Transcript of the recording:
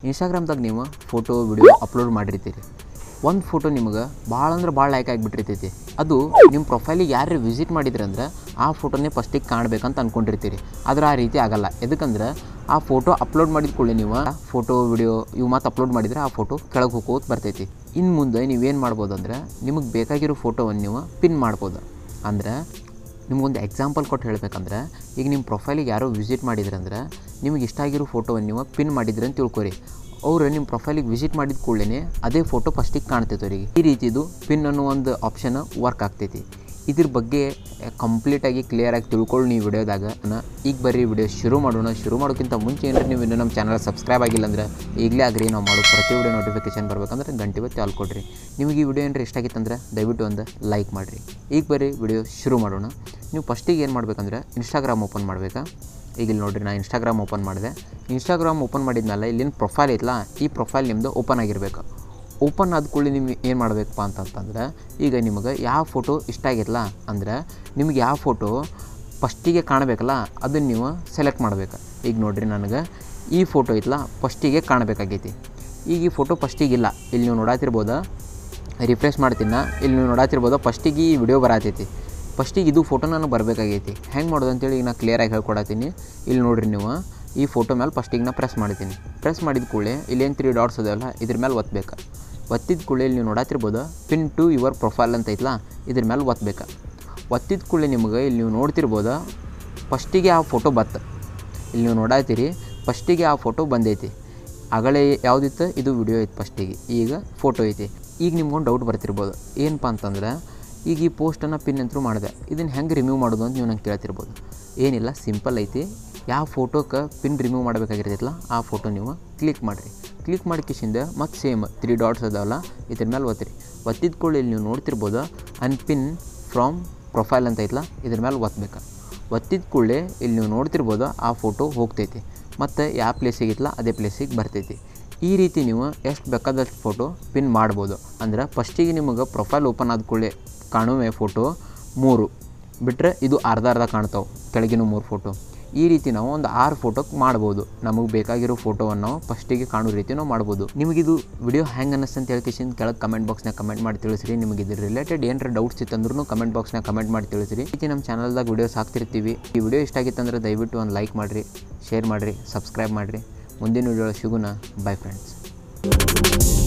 ಇನ್ಸ್ಟಾಗ್ರಾಮ್ದಾಗ ನೀವು photo video upload ಮಾಡಿರ್ತೀರಿ ಒಂದು photo ನಿಮ್ಗೆ ಭಾಳ ಅಂದ್ರೆ ಭಾಳ ಲೈಕ್ ಆಗಿಬಿಟ್ಟಿರ್ತೈತಿ ಅದು ನಿಮ್ಮ ಪ್ರೊಫೈಲಿಗೆ ಯಾರು ವಿಸಿಟ್ ಮಾಡಿದ್ರಂದ್ರೆ ಆ ಫೋಟೋನೇ ಫಸ್ಟಿಗೆ ಕಾಣ್ಬೇಕಂತ ಅಂದ್ಕೊಂಡಿರ್ತೀರಿ ಆದ್ರೆ ಆ ರೀತಿ ಆಗಲ್ಲ ಎದಕ್ಕಂದ್ರೆ ಆ ಫೋಟೋ ಅಪ್ಲೋಡ್ ಮಾಡಿದ ಕೂಡಲೇ ನೀವು ಫೋಟೋ ವಿಡಿಯೋ ಇವು ಮಾತು ಅಪ್ಲೋಡ್ ಮಾಡಿದರೆ ಆ ಫೋಟೋ ಕೆಳಗೆ ಹೋಗೋದು ಬರ್ತೈತಿ ಇನ್ನು ಮುಂದೆ ನೀವೇನು ಮಾಡ್ಬೋದು ಅಂದ್ರೆ ನಿಮಗೆ ಬೇಕಾಗಿರೋ ಫೋಟೋವನ್ನು ನೀವು ಪಿನ್ ಮಾಡ್ಬೋದು ಅಂದ್ರೆ ನಿಮ್ಗೊಂದು ಎಕ್ಸಾಂಪಲ್ ಕೊಟ್ಟು ಹೇಳಬೇಕಂದ್ರೆ ಈಗ ನಿಮ್ಮ ಪ್ರೊಫೈಲಿಗೆ ಯಾರೋ ವಿಸಿಟ್ ಮಾಡಿದ್ರಂದ್ರೆ ನಿಮಗೆ ಇಷ್ಟ ಆಗಿರೋ ಫೋಟೋವನ್ನು ನೀವು ಪಿನ್ ಮಾಡಿದ್ರಿ ಅಂತ ತಿಳ್ಕೊರಿ ಅವ್ರು ನಿಮ್ಮ ಪ್ರೊಫೈಲಿಗೆ ವಿಸಿಟ್ ಮಾಡಿದ ಕೂಡಲೇ ಅದೇ ಫೋಟೋ ಫಸ್ಟಿಗೆ ಕಾಣ್ತೈತೆ ಅವರಿಗೆ ಈ ರೀತಿದು ಪಿನ್ ಅನ್ನೋ ಒಂದು ಆಪ್ಷನ್ ವರ್ಕ್ ಆಗ್ತೈತಿ ಇದ್ರ ಬಗ್ಗೆ ಕಂಪ್ಲೀಟಾಗಿ ಕ್ಲಿಯರಾಗಿ ತಿಳ್ಕೊಳ್ಳಿ ನೀವು ವಿಡಿಯೋದಾಗ ಈಗ ಬರ್ರಿ ವಿಡಿಯೋ ಶುರು ಮಾಡೋಣ ಶುರು ಮಾಡೋಕ್ಕಿಂತ ಮುಂಚೆ ಏನಾರ ನೀವು ಇನ್ನೂ ನಮ್ಮ ಚಾನಲ್ ಸಬ್ಸ್ಕ್ರೈಬ್ ಆಗಿಲ್ಲ ಅಂದ್ರೆ ಈಗಲೇ ಆಗ್ರಿ ನಾವು ಮಾಡೋ ಪ್ರತಿ ವಿಡಿಯೋ ನೋಟಿಫಿಕೇಶನ್ ಬರ್ಬೇಕಂದ್ರೆ ಗಂಟೆ ಹೊತ್ತು ಕಾಲ್ ಕೊಡ್ರಿ ನಿಮಗೆ ಈ ವಿಡಿಯೋ ಏನಾರ ಇಷ್ಟ ಆಗಿತ್ತಂದ್ರೆ ದಯವಿಟ್ಟು ಒಂದು ಲೈಕ್ ಮಾಡಿರಿ ಈಗ ಬರ್ರಿ ವಿಡಿಯೋ ಶುರು ಮಾಡೋಣ ನೀವು ಫಸ್ಟಿಗೆ ಏನು ಮಾಡ್ಬೇಕಂದ್ರೆ ಇನ್ಸ್ಟಾಗ್ರಾಮ್ ಓಪನ್ ಮಾಡಬೇಕಾ ಈಗ ಇಲ್ಲಿ ನೋಡಿರಿ ನಾನು ಇನ್ಸ್ಟಾಗ್ರಾಮ್ ಓಪನ್ ಮಾಡಿದೆ ಇನ್ಸ್ಟಾಗ್ರಾಮ್ ಓಪನ್ ಮಾಡಿದ್ಮೇಲೆ ಇಲ್ಲಿನ ಪ್ರೊಫೈಲ್ ಐತಲ್ಲ ಈ ಪ್ರೊಫೈಲ್ ನಿಮ್ಮದು ಓಪನ್ ಆಗಿರಬೇಕು ಓಪನ್ ಆದ ಕೂಡಲೇ ನೀವು ಏನು ಮಾಡಬೇಕಪ್ಪ ಅಂತಂತಂದ್ರೆ ಈಗ ನಿಮಗೆ ಯಾವ ಫೋಟೋ ಇಷ್ಟ ಆಗಿರಲ್ಲ ಅಂದ್ರೆ ನಿಮ್ಗೆ ಯಾವ ಫೋಟೋ ಫಸ್ಟಿಗೆ ಕಾಣಬೇಕಲ್ಲ ಅದನ್ನು ನೀವು ಸೆಲೆಕ್ಟ್ ಮಾಡ್ಬೇಕು ಈಗ ನೋಡಿರಿ ನನಗೆ ಈ ಫೋಟೋ ಐತಲ್ಲ ಫಸ್ಟಿಗೆ ಕಾಣಬೇಕಾಗೈತಿ ಈಗ ಈ ಫೋಟೋ ಫಸ್ಟಿಗಿಲ್ಲ ಇಲ್ಲಿ ನೀವು ನೋಡಾತಿರ್ಬೋದ ರಿಫ್ರೆಶ್ ಮಾಡ್ತೀನ ಇಲ್ಲಿ ನೀವು ನೋಡಾತಿರ್ಬೋದು ಫಸ್ಟಿಗೆ ಈ ವಿಡಿಯೋ ಬರತೈತಿ ಫಸ್ಟಿಗೆ ಇದು ಫೋಟೋ ನಾನು ಬರಬೇಕಾಗೈತಿ ಹೆಂಗೆ ಮಾಡೋದು ಅಂತೇಳಿ ಈಗ ನಾನು ಕ್ಲಿಯರಾಗಿ ಹೇಳ್ಕೊಡತ್ತೀನಿ ಇಲ್ಲಿ ನೋಡಿರಿ ನೀವು ಈ ಫೋಟೋ ಮೇಲೆ ಫಸ್ಟಿಗೆ ನಾನು ಪ್ರೆಸ್ ಮಾಡಿದ್ದೀನಿ ಪ್ರೆಸ್ ಮಾಡಿದ ಕೂಡಲೇ ಇಲ್ಲೇನು ತ್ರೀ ಡಾಟ್ಸ್ ಅದಾವಲ್ಲ ಇದ್ರ ಮೇಲೆ ಒತ್ತಬೇಕು ಒತ್ತಿದ ಕೂಡಲೇ ಇಲ್ಲಿ ನೀವು ನೋಡಾತಿರ್ಬೋದು ಪಿನ್ ಟು ಯುವರ್ ಪ್ರೊಫೈಲ್ ಅಂತ ಐತಲ್ಲ ಇದ್ರ ಮೇಲೆ ಒತ್ತಬೇಕು ಒತ್ತಿದ ಕೂಡಲೇ ನಿಮಗೆ ಇಲ್ಲಿ ನೀವು ನೋಡ್ತಿರ್ಬೋದು ಫಸ್ಟಿಗೆ ಆ ಫೋಟೋ ಬತ್ತು ಇಲ್ಲಿ ನೀವು ನೋಡಾತೀರಿ ಫಸ್ಟಿಗೆ ಆ ಫೋಟೋ ಬಂದೈತಿ ಆಗಲೇ ಯಾವುದಿತ್ತು ಇದು ವಿಡಿಯೋ ಐತೆ ಫಸ್ಟಿಗೆ ಈಗ ಫೋಟೋ ಐತಿ ಈಗ ನಿಮ್ಗೊಂದು ಡೌಟ್ ಬರ್ತಿರ್ಬೋದು ಏನಪ್ಪ ಅಂತಂದ್ರೆ ಈಗ ಈ ಪೋಸ್ಟನ್ನು ಪಿನ್ ಅಂತೂ ಮಾಡಿದೆ ಇದನ್ನು ಹೆಂಗೆ ರಿಮೂವ್ ಮಾಡೋದು ಅಂತ ನೀವು ನಂಗೆ ಕೇಳ್ತಿರ್ಬೋದು ಏನಿಲ್ಲ ಸಿಂಪಲ್ ಐತಿ ಯಾವ ಫೋಟೋಕ್ಕೆ ಪಿನ್ ರಿಮೂವ್ ಮಾಡಬೇಕಾಗಿರ್ತೈತಲ್ಲ ಆ ಫೋಟೋ ನೀವು ಕ್ಲಿಕ್ ಮಾಡಿರಿ ಕ್ಲಿಕ್ ಮಾಡಿಕಿಸಿಂದ ಮತ್ತು ಸೇಮ್ ತ್ರೀ ಡಾಟ್ಸ್ ಅದಾವಲ್ಲ ಇದ್ರ ಮೇಲೆ ಒತ್ತಿರಿ ಒತ್ತಿದ ಕೂಡಲೇ ಇಲ್ಲಿ ನೀವು ನೋಡ್ತಿರ್ಬೋದು ಅನ್ಪಿನ್ ಫ್ರಾಮ್ ಪ್ರೊಫೈಲ್ ಅಂತ ಐತಲ್ಲ ಇದ್ರ ಮೇಲೆ ಒತ್ತಬೇಕು ಒತ್ತಿದ ಕೂಡಲೇ ಇಲ್ಲಿ ನೀವು ನೋಡ್ತಿರ್ಬೋದು ಆ ಫೋಟೋ ಹೋಗ್ತೈತಿ ಮತ್ತು ಯಾವ ಪ್ಲೇಸಿಗೆ ಇತ್ತಲ್ಲ ಅದೇ ಪ್ಲೇಸಿಗೆ ಬರ್ತೈತಿ ಈ ರೀತಿ ನೀವು ಎಷ್ಟು ಬೇಕಾದಷ್ಟು ಫೋಟೋ ಪಿನ್ ಮಾಡ್ಬೋದು ಅಂದ್ರೆ ಫಸ್ಟಿಗೆ ನಿಮಗೆ ಪ್ರೊಫೈಲ್ ಓಪನ್ ಆದ ಕೂಡಲೇ ಕಾಣುವೆ ಫೋಟೋ ಮೂರು ಬಿಟ್ಟರೆ ಇದು ಅರ್ಧ ಅರ್ಧ ಕಾಣ್ತಾವೆ ಕೆಳಗಿನ ಮೂರು ಫೋಟೋ ಈ ರೀತಿ ನಾವು ಒಂದು ಆರು ಫೋಟೋಕ್ಕೆ ಮಾಡ್ಬೋದು ನಮಗೆ ಬೇಕಾಗಿರೋ ಫೋಟೋವನ್ನು ನಾವು ಫಸ್ಟಿಗೆ ಕಾಣೋ ರೀತಿ ನಾವು ಮಾಡ್ಬೋದು ನಿಮಗಿದು ವಿಡಿಯೋ ಹೆಂಗೆ ಅನ್ನಿಸ್ತು ಅಂತ ಹೇಳ್ಕೇಸಿಂದ ಕೆಳಗೆ ಕಮೆಂಟ್ ಬಾಕ್ಸ್ನಾಗ ಕಮೆಂಟ್ ಮಾಡಿ ತಿಳಿಸ್ರಿ ನಿಮಗೆ ಇದ್ರ ರಿಲೇಟೆಡ್ ಏನಾರ ಡೌಟ್ಸ್ ಇತ್ತಂದ್ರೂ ಕಮೆಂಟ್ ಬಾಕ್ಸ್ನಾಗ ಕಮೆಂಟ್ ಮಾಡಿ ತಿಳಿಸ್ರಿ ಈ ರೀತಿ ನಮ್ಮ ಚಾನಲ್ದಾಗ ವಿಡಿಯೋಸ್ ಹಾಕ್ತಿರ್ತೀವಿ ಈ ವಿಡಿಯೋ ಇಷ್ಟ ಆಗಿತ್ತಂದ್ರೆ ದಯವಿಟ್ಟು ಒಂದು ಲೈಕ್ ಮಾಡಿರಿ ಶೇರ್ ಮಾಡಿರಿ ಸಬ್ಸ್ಕ್ರೈಬ್ ಮಾಡಿರಿ ಮುಂದಿನ ವಿಡಿಯೋ ಸಿಗೋಣ ಬೈ ಫ್ರೆಂಡ್ಸ್